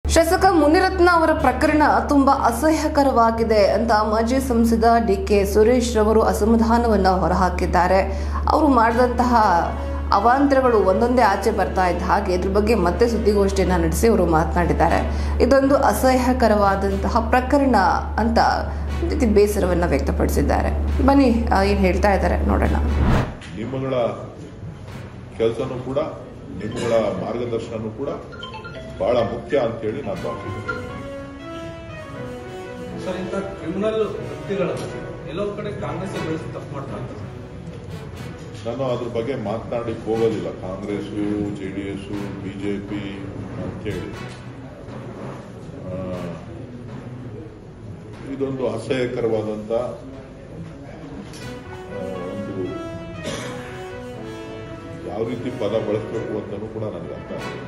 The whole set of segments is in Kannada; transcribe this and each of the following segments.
ಶಾಸಕ ಮುನಿರತ್ನ ಅವರ ಪ್ರಕರಣ ತುಂಬಾ ಅಸಹ್ಯಕರವಾಗಿದೆ ಅಂತ ಮಾಜಿ ಸಂಸದ ಡಿ ಕೆ ಸುರೇಶ್ ರವರು ಅಸಮಾಧಾನವನ್ನು ಹೊರಹಾಕಿದ್ದಾರೆ ಅವರು ಮಾಡಿದಂತಹ ಅವಾಂತರಗಳು ಒಂದೊಂದೇ ಆಚೆ ಬರ್ತಾ ಇದ್ದ ಹಾಗೆ ಇದ್ರ ಬಗ್ಗೆ ಮತ್ತೆ ಸುದ್ದಿಗೋಷ್ಠಿಯನ್ನು ನಡೆಸಿ ಅವರು ಮಾತನಾಡಿದ್ದಾರೆ ಇದೊಂದು ಅಸಹ್ಯಕರವಾದಂತಹ ಪ್ರಕರಣ ಅಂತ ಒಂದು ರೀತಿ ಬೇಸರವನ್ನು ವ್ಯಕ್ತಪಡಿಸಿದ್ದಾರೆ ಬನ್ನಿ ಏನು ಹೇಳ್ತಾ ಇದ್ದಾರೆ ನೋಡೋಣ ನಿಮ್ಮಗಳ ಕೆಲಸನೂ ಕೂಡ ನಿಮ್ಮಗಳ ಮಾರ್ಗದರ್ಶನನೂ ಕೂಡ ಬಹಳ ಮುಖ್ಯ ಅಂತೇಳಿ ನಾನು ಭಾವಿಸಿದ್ದೀನಿ ಸರ್ ಇಂಥ ಕ್ರಿಮಿನಲ್ ವ್ಯಕ್ತಿಗಳನ್ನು ಎಲ್ಲೋ ಒಂದ್ ಕಡೆ ಕಾಂಗ್ರೆಸ್ ಬೆಳೆಸಿ ತಪ್ಪು ಮಾಡ್ತಾ ಅಂತ ನಾನು ಅದ್ರ ಬಗ್ಗೆ ಮಾತನಾಡಲಿಕ್ಕೆ ಹೋಗೋದಿಲ್ಲ Congress J D S B J P ಅಂತೇಳಿ ಆ, ಇದೊಂದು ಅಸಹ್ಯಕರವಾದಂಥ ಆ, ಒಂದು ಯಾವ ರೀತಿ ಪದ ಬಳಸಬೇಕು ಅಂತಲೂ ಕೂಡ ನನಗೆ ಅರ್ಥ ಆಗಿಲ್ಲ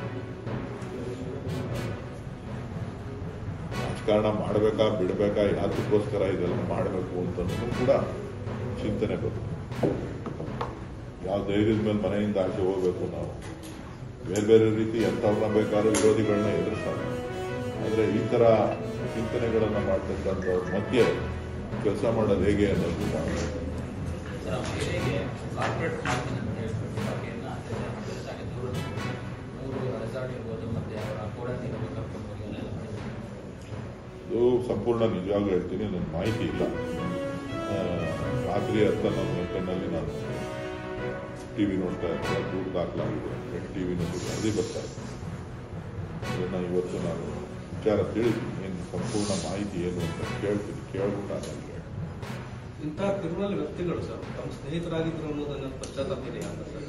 ರಾಜಕಾರಣ ಮಾಡಬೇಕಾ ಬಿಡಬೇಕಾ ಯಾತಕ್ಕೋಸ್ಕರ ಇದೆಲ್ಲ ಮಾಡಬೇಕು ಅಂತನೂ ಕೂಡ ಚಿಂತನೆ ಬರುತ್ತೆ ಯಾವ ಧೈರ್ಯದ ಮೇಲೆ ಮನೆಯಿಂದ ಆಚೆ ಹೋಗ್ಬೇಕು ನಾವು ಬೇರೆ ಬೇರೆ ರೀತಿ ಎಂಥವ್ರನ್ನ ಬೇಕಾದ್ರೂ ವಿರೋಧಿಗಳನ್ನ ಎದುರಿಸ್ತಾರೆ ಆದರೆ ಈ ಥರ ಚಿಂತನೆಗಳನ್ನು ಮಾಡ್ತಕ್ಕಂಥವ್ರ ಮಧ್ಯೆ ಕೆಲಸ ಮಾಡೋದು ಹೇಗೆ ಅನ್ನೋದು ನಾವು ಸರ್ ಮಹಿಳೆಗೆ ಕಾರ್ಪೊರೇಟ್ ಮಾಡ್ತೀನಿ ಅಂತ ಹೇಳ್ಬಿಟ್ಟು ಬಗ್ಗೆನ ಹೆಚ್ಚಾಗಿ ದೂರ ಮೂರು ರೆಸಾರ್ಟ್ ಇರ್ಬೋದು ಮತ್ತೆ ಅವರ ಕೂಡ ಇರ್ಬೋದು ಕರ್ಕೊಂಡು ಹೋಗಿ ಅಲ್ಲೆಲ್ಲ ಮಾಡಿದ್ರು. ಇದು ಸಂಪೂರ್ಣ ನಿಜವಾಗ್ಲೂ ಹೇಳ್ತೀನಿ ನನ್ನ ಮಾಹಿತಿ ಇಲ್ಲ ಆ, ರಾತ್ರಿ ಹತ್ತ ನನ್ನ ಗಂಟೆನಲ್ಲಿ ನಾನು ಟಿ ವಿ ನೋಡ್ತಾ ಇರ್ತಾರೆ ದೂರ ದಾಖಲಾಗಿದೆ ಟಿ ವಿನಲ್ಲಿ ವರದಿ ಬರ್ತಾ ಇದೆ ಅದನ್ನು ಇವತ್ತು ನಾನು ವಿಚಾರ ತಿಳಿತೀನಿ ಏನು ಸಂಪೂರ್ಣ ಮಾಹಿತಿ ಏನು ಅಂತ ಕೇಳ್ತೀನಿ ಕೇಳ್ಬಿಟ್ಟು ನಾನು ನಿಮ್ಗೆ ಹೇಳ್ತೀನಿ. ಇಂಥ ಕ್ರಿಮಿನಲ್ ವ್ಯಕ್ತಿಗಳು ಸರ್ ತಮ್ಮ ಸ್ನೇಹಿತರಾಗಿದ್ರು ಅನ್ನೋದನ್ನ ಪಶ್ಚಾತ್ತಾಪ ಇದೆಯಾ ಅಂತ ಸರ್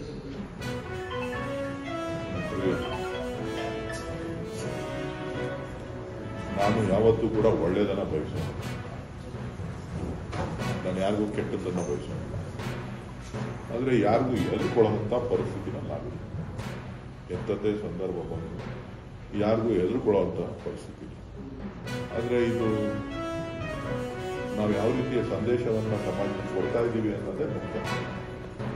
ಮತ್ತೆ ನಾನು ಯಾವತ್ತೂ ಕೂಡ ಒಳ್ಳೆಯದನ್ನ ಬಯಸೋಣ ನಾನು ಯಾರಿಗೂ ಕೆಟ್ಟದ್ದನ್ನ ಬಯಸೋಣ ಆದರೆ ಯಾರಿಗೂ ಎದುರ್ಕೊಳ್ಳುವಂಥ ಪರಿಸ್ಥಿತಿನ ನಾವಿಲ್ಲ ಎಂಥದ್ದೇ ಸಂದರ್ಭ ಬಂದು ಯಾರಿಗೂ ಎದುರ್ಕೊಳ್ಳುವಂಥ ಪರಿಸ್ಥಿತಿ ಆದರೆ ಇದು ನಾವು ಯಾವ ರೀತಿಯ ಸಂದೇಶವನ್ನು ಸಮಾಜಕ್ಕೆ ಕೊಡ್ತಾ ಇದ್ದೀವಿ ಅನ್ನೋದೇ ಮುಖ್ಯ